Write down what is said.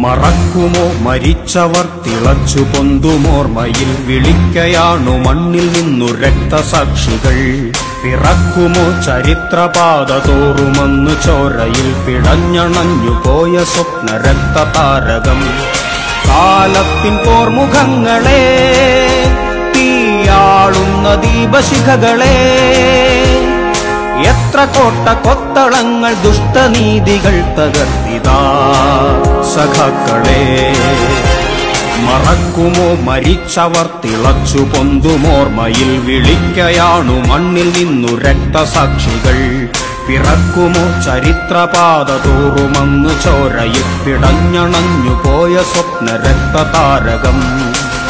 മറക്കുമോ മരിച്ചവർ തിളച്ചു പൊന്തുമോർമ്മയിൽ വിളിക്കയാണു മണ്ണിൽ നിന്നു രക്തസാക്ഷികൾ പിറക്കുമോ ചരിത്രപാത തോറുമെന്നു ചോരയിൽ പിടഞ്ഞണഞ്ഞു പോയ സ്വപ്ന രക്തതാരകം കാലത്തിൻ പോർമുഖങ്ങളെ തീയാളുന്ന ദീപശിഖകളെ എത്ര കോട്ട കൊത്തളങ്ങൾ ദുഷ്ടനീതികൾ തകർത്തിതാ സഖാക്കളെ മറക്കുമോ മരിച്ചവർ തിളച്ചു പൊന്തുമോർമ്മയിൽ വിളിക്കയാണു മണ്ണിൽ നിന്നു രക്തസാക്ഷികൾ പിറക്കുമോ ചരിത്രപാത തോറുമെന്നു ചോരയിൽ പിടഞ്ഞണഞ്ഞു പോയ സ്വപ്ന രക്തതാരകം